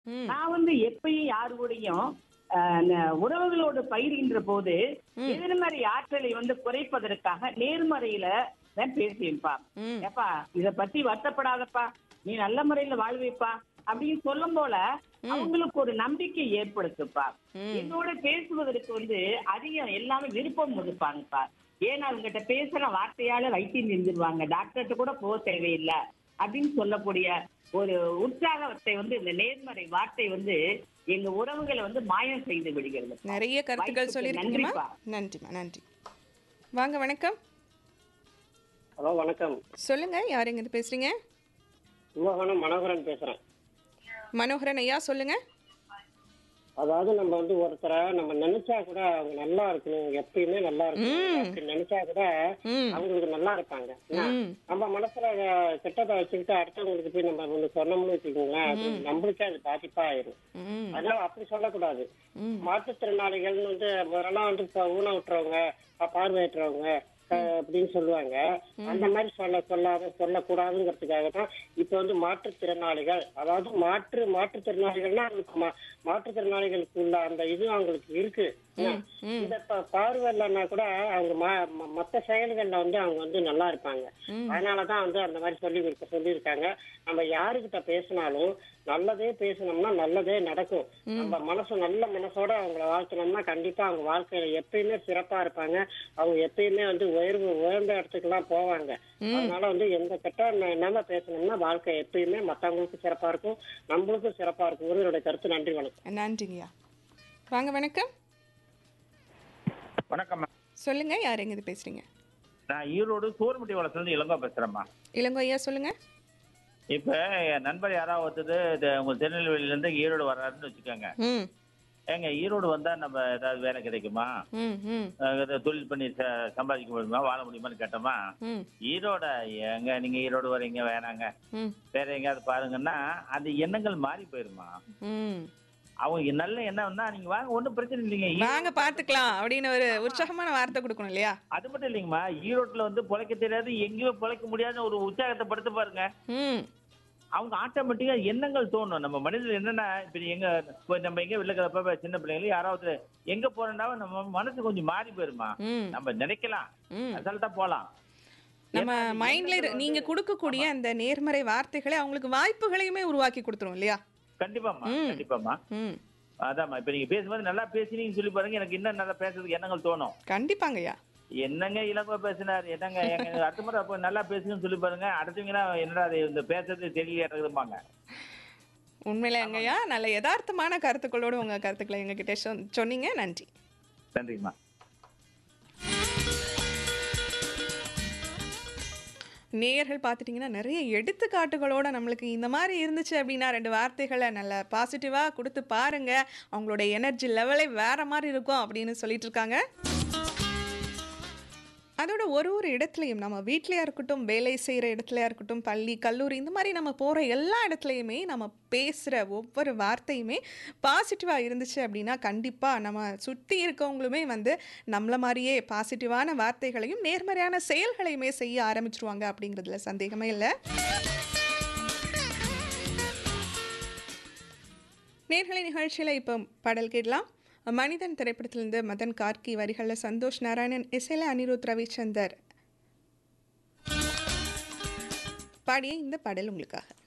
ம் நான் வந்து எப்பயும் யாரு கூடயும் அஹ், ந- உறவுகளோடு பயிர்கின்ற போது எதிர்மறை ஆற்றலை வந்து குறைப்பதற்காக நேர்மறையில தான் பேசுவேன்ப்பா ம் ஏப்பா இத பத்தி வருத்தப்படாதப்பா நீ நல்ல முறையில வாழ்வைப்பா அப்படின்னு சொல்லும் போல அவங்களுக்கு ஒரு நம்பிக்கை ஏற்படுத்துப்பா ம். என்னோட பேசுவதற்கு வந்து அதிகம் எல்லாமே விருப்பம் ஒதுப்பாங்கப்பா ஏன்னா அவங்ககிட்ட பேசுற வார்த்தையால வைத்தியம் செஞ்சிருவாங்க டாக்டர்கிட்ட கூட போக தேவையில்லை அப்படின்னு சொல்லக்கூடிய ஒரு உற்சாகத்தை வந்து இந்த நேர்மறை வார்த்தை வந்து எங்க உறவுகளை வந்து மாயம் செய்து விடுகிறது நிறைய கருத்துக்கள் வாய்ப்புக்கு சொல்லியிருக்கீங்கம்மா நன்றிப்பா. நன்றிம்மா நன்றி வாங்க வணக்கம் ஹலோ வணக்கம் சொல்லுங்க யார் எங்கிருந்து பேசுறீங்க கும்பகோணம் மனோகரன் பேசுறேன் மனோகரன் ஐயா சொல்லுங்க அதாவது நம்ம வந்து ஒருத்தரை நம்ம நினைச்சா கூட அவங்க நல்லா இருக்கணும் எப்பயுமே நல்லா இருக்கணும் அப்படி நினைச்சா கூட ம் அவங்களுக்கு நல்லா இருப்பாங்க என்ன? ம் நம்ம மனசுல அஹ், கெட்டதை வச்சுக்கிட்டு அடுத்தவங்களுக்கு போய் நம்ம ஒண்ணு சொன்னோம்னு வச்சுக்கோங்களேன் அது நம்மளுக்கே அது பாதிப்பா ஆயிரும் ம் அதனால அப்படி சொல்லக்கூடாது ம் மாற்றுத்திறனாளிகள்னு வந்து முதல்ல வந்து இப்ப ஊனமுற்றவங்க ப- பார்வையற்றவங்க அஹ், அப்படின்னு சொல்லுவாங்க அந்த மாதிரி சொல்ல சொல்லாத சொல்லக்கூடாதுங்கிறதுக்காக தான் இப்ப வந்து மாற்றுத்திறனாளிகள் அதாவது மாற்று மாற்றுத்திறனாளிகள்னா அவங்களுக்கு மா- மாற்றுத்திறனாளிகளுக்கு உள்ள அந்த இது அவங்களுக்கு இருக்கு என்ன? இந்த ப- பார்வை இல்லைன்னா கூட அவங்க ம- ம- மத்த செயல்கள்ல வந்து அவங்க வந்து நல்லா இருப்பாங்க அதனாலதான் வந்து அந்த மாதிரி சொல்லி கொடுக்க சொல்லியிருக்காங்க நம்ம யாருக்கிட்ட பேசினாலும் நல்லதே பேசணும்னா நல்லதே நடக்கும் நம்ம மனசு நல்ல மனசோட அவங்கள வாழ்த்தணும்னா கண்டிப்பா அவங்க வாழ்க்கையில எப்பயுமே சிறப்பா இருப்பாங்க அவங்க எப்பயுமே வந்து உயர்வு உயர்ந்த இடத்துக்கு போவாங்க அதனால வந்து எந்த கெட்ட எண்ண- எண்ணாம பேசணும்னா வாழ்க்கை எப்பயுமே மத்தவங்களுக்கும் சிறப்பா இருக்கும் நம்மளுக்கும் சிறப்பா இருக்கும் என்னுடைய கருத்து நன்றி வணக்கம் நன்றிங்கய்யா வாங்க வணக்கம் வணக்கம்மா சொல்லுங்க யார் எங்கிருந்து பேசுறீங்க நான் ஈரோடு சோர்முட்டி வளத்துலேருந்து இளங்கோ பேசுகிறேம்மா இளங்கோ ஐயா சொல்லுங்க இப்போ என் நண்பர் யாராவது ஒருத்தர் இது உங்கள் திருநெல்வேலியிலேருந்து ஈரோடு வர்றாருன்னு வச்சுக்கோங்க ம் ஏங்க ஈரோடு வந்தால் நம்ம ஏதாவது வேலை கிடைக்குமா ம் ம் அஹ் இது தொழில் பண்ணி ச சம்பாதிக்க முடியுமா வாழ முடியுமான்னு கேட்டோமா ம் ஈரோட எங்க நீங்கள் ஈரோடு வரீங்க வேணாங்க ம் வேற எங்கேயாவது பாருங்கன்னா அந்த எண்ணங்கள் மாறி போயிருமா ம் அவங்க நல்ல எண்ணம்னா நீங்கள் வாங்க ஒன்றும் பிரச்சனை இல்லைங்க ஈ- வாங்க பாத்துக்கலாம் அப்படின்னு ஒரு உற்சாகமான வார்த்தை கொடுக்கணும் இல்லையா அது மட்டும் இல்லைங்கம்மா ஈரோட்டில் வந்து பிழைக்க தெரியாது எங்கேயுமே பிழைக்க முடியாத ஒரு உற்சாகத்தை படுத்து பாருங்க ம் அவங்க ஆட்டோமேட்டிக்கா எண்ணங்கள் தோணும் நம்ம மனிதர்கள் என்னன்னா இப்ப எங்க இப்ப நம்ம எங்க வெளில கிளப்ப சின்ன பிள்ளைங்க யாராவது எங்க போறோம்னாலும் நம்ம மனசு கொஞ்சம் மாறி போயிருமா ம் நம்ம நினைக்கலாம் ம் அசால்ட்டா போலாம் நம்ம ஏன்னா, அந்த மைண்ட்ல எண்ணங்கள் நீங்க வந்து- கொடுக்கக்கூடிய அந்த நேர்மறை வார்த்தைகளை அவங்களுக்கு வாய்ப்புகளையுமே உருவாக்கி கொடுத்துரும் இல்லையா கண்டிப்பாம்மா ம். கண்டிப்பாம்மா ம் அதாம்மா இப்ப நீங்க பேசும்போது நல்லா பேசினீங்கன்னு சொல்லி பாருங்க எனக்கு இன்னும் நல்லா பேசுறதுக்கு எண்ணங்கள் தோணும் கண்டிப்பாங்கய்யா என்னங்க இளங்கோ பேசினார் என்னங்க எங்க அடுத்த முறை அப்போ நல்லா பேசுங்கன்னு சொல்லி பாருங்க அடுத்தவங்கன்னா என்னடா அது இந்த பேசுறது தெரியலையாட்டுதும்பாங்க உண்மையில எங்கய்யா நல்ல யதார்த்தமான கருத்துக்களோடு உங்க கருத்துக்களை எங்ககிட்ட சொன்- சொன்னீங்க நன்றி நன்றிங்கம்மா நேயர்கள் பார்த்துட்டிங்கன்னா நிறைய எடுத்துக்காட்டுகளோட நம்மளுக்கு இந்த மாதிரி இருந்துச்சு அப்படின்னா ரெண்டு வார்த்தைகளை நல்ல பாசிட்டிவாக கொடுத்து பாருங்க அவங்களோட எனர்ஜி லெவலே வேற மாதிரி இருக்கும் அப்படின்னு சொல்லிட்டு இருக்காங்க அதோட ஒரு ஒரு இடத்துலையும் நம்ம வீட்லையா இருக்கட்டும் வேலை செய்கிற இடத்துலையா இருக்கட்டும் பள்ளி கல்லூரி இந்த மாதிரி நம்ம போகிற எல்லா இடத்துலையுமே நம்ம பேசுகிற ஒவ்வொரு வார்த்தையுமே பாசிட்டிவாக இருந்துச்சு அப்படின்னா கண்டிப்பாக நம்ம சுற்றி இருக்கவங்களுமே வந்து நம்மள மாதிரியே பாசிட்டிவான வார்த்தைகளையும் நேர்மறையான செயல்களையுமே செய்ய ஆரம்பிச்சிருவாங்க அப்படிங்கிறதுல சந்தேகமே இல்லை நேர்களை நிகழ்ச்சியில் இப்போ பாடல் கேட்கலாம் மனிதன் திரைப்படத்திலிருந்து மதன் கார்கி வரிகளில் சந்தோஷ் நாராயணன் இசையில் அனிருத் ரவிச்சந்தர் பாடிய இந்த பாடல் உங்களுக்காக